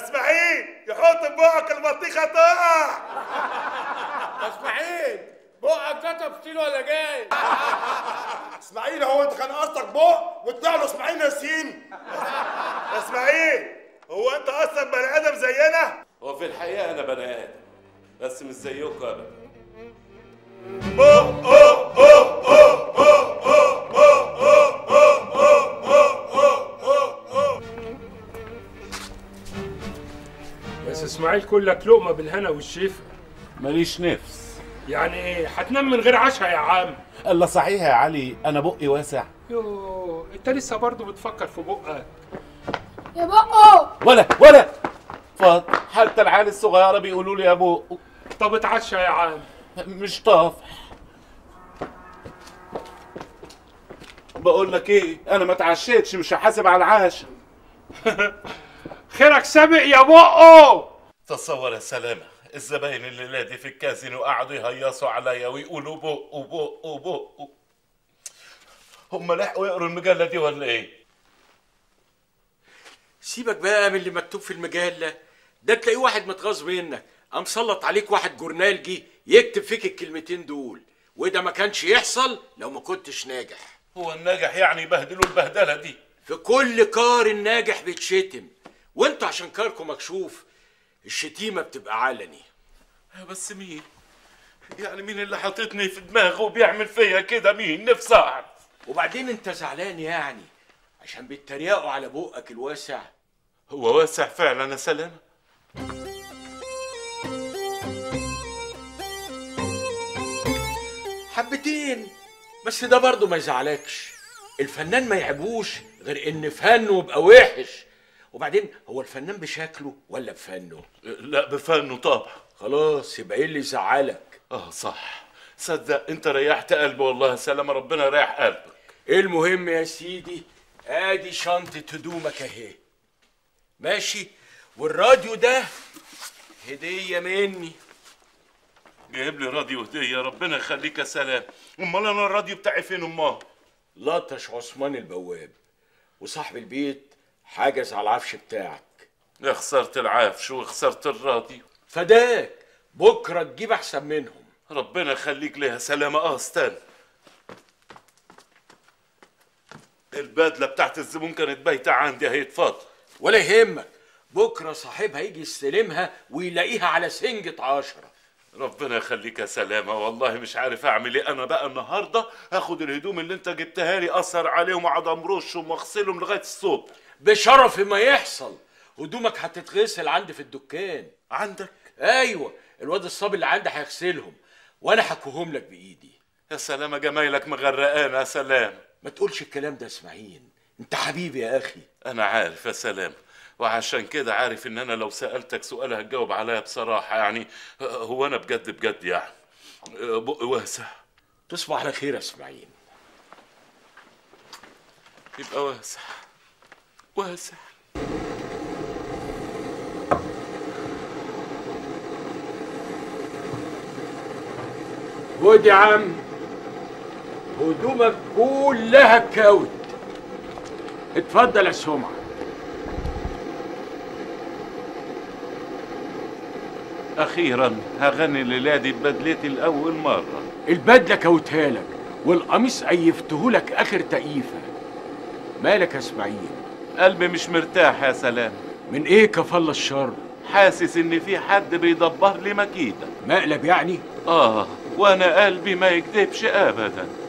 اسماعيل يحط في بقك البطيخه تقع اسماعيل بقك كتب ستيل ولا جاي اسماعيل هو انت كان قصدك بق وطلع له اسماعيل ياسين اسماعيل هو انت اصلا بني ادم زينا هو في الحقيقة أنا بني آدم بس مش زيكم أبدا بس اسماعيل كلك لقمه بالهنا والشفا ماليش نفس يعني ايه هتنام من غير عشاء يا عم الا صحيح يا علي أنا بقي واسع يو انت لسه برضه بتفكر في بقك يا بقو ولا ولا فاض حتى العيال الصغيرة بيقولوا لي يا أبو طب اتعشى يا عم مش طافح بقول لك ايه انا ما اتعشيتش مش هحاسب على العشاء خيرك سابق يا بقو تصور يا سلامة الزباين الليلة دي في الكازينو قعدوا يهيصوا عليا ويقولوا بق وبق وبق هم لحقوا يقروا المجلة دي ولا ايه؟ سيبك بقى من اللي مكتوب في المجله ده تلاقيه واحد متغاظ منك قام سلط عليك واحد جورنالجي يكتب فيك الكلمتين دول وده ما كانش يحصل لو ما كنتش ناجح هو الناجح يعني يبهدلوا البهدلة دي في كل كار الناجح بيتشتم وانتوا عشان كاركم مكشوف الشتيمه بتبقى علني بس مين؟ يعني مين اللي حاططني في دماغه وبيعمل فيا كده مين؟ نفسي اعرف وبعدين انت زعلان يعني عشان بيتريقوا على بقك الواسع هو واسع فعلا يا سلامة حبتين بس ده برضه ما يزعلكش الفنان ما يعبوش غير ان فنه يبقى وحش وبعدين هو الفنان بشكله ولا بفنه لا بفنه طبعا خلاص يبقى ايه اللي يزعلك اه صح صدق انت ريحت قلبي والله يا سلامة ربنا يريح قلبك المهم يا سيدي ادي شنطة هدومك اهي ماشي والراديو ده هدية مني جايب لي راديو هدية ربنا يخليك يا سلام امال انا الراديو بتاعي فين امال لطش عثمان البواب وصاحب البيت حجز على العفش بتاعك يا خسرت العفش وخسرت الراديو فداك بكرة تجيب احسن منهم ربنا يخليك ليها سلامة اه استنى البدلة بتاعت الزبون كانت بايتة عندي اهي اتفضل ولا يهمك بكرة صاحبها يجي يستلمها ويلاقيها على سنجة عشرة ربنا يخليك يا سلامة والله مش عارف اعمل ايه انا بقى النهاردة هاخد الهدوم اللي انت جبتها لي اثر عليهم واقعد امرشهم واغسلهم لغاية الصبح بشرف ما يحصل هدومك هتتغسل عندي في الدكان عندك ايوه الواد الصبي اللي عندي هيغسلهم وانا هكوهم لك بايدي يا سلامة جمايلك مغرقانة يا سلام ما تقولش الكلام ده يا اسماعيل انت حبيبي يا اخي انا عارف يا سلام وعشان كده عارف ان انا لو سألتك سؤال هتجاوب عليا بصراحة يعني هو انا بجد بجد يعني بق واسع تصبح على خير يا اسماعيل يبقى واسع واسع خد يا عم هدومك كلها كاوت اتفضل يا سمعة اخيرا هغني للادي ببدلتي لاول مرة البدلة كوتها لك والقميص أيفته لك آخر تأييفة مالك يا اسماعيل قلبي مش مرتاح يا سلام من ايه كفل الشر حاسس ان في حد بيدبر لي مكيدة مقلب يعني اه وانا قلبي ما يكذبش ابدا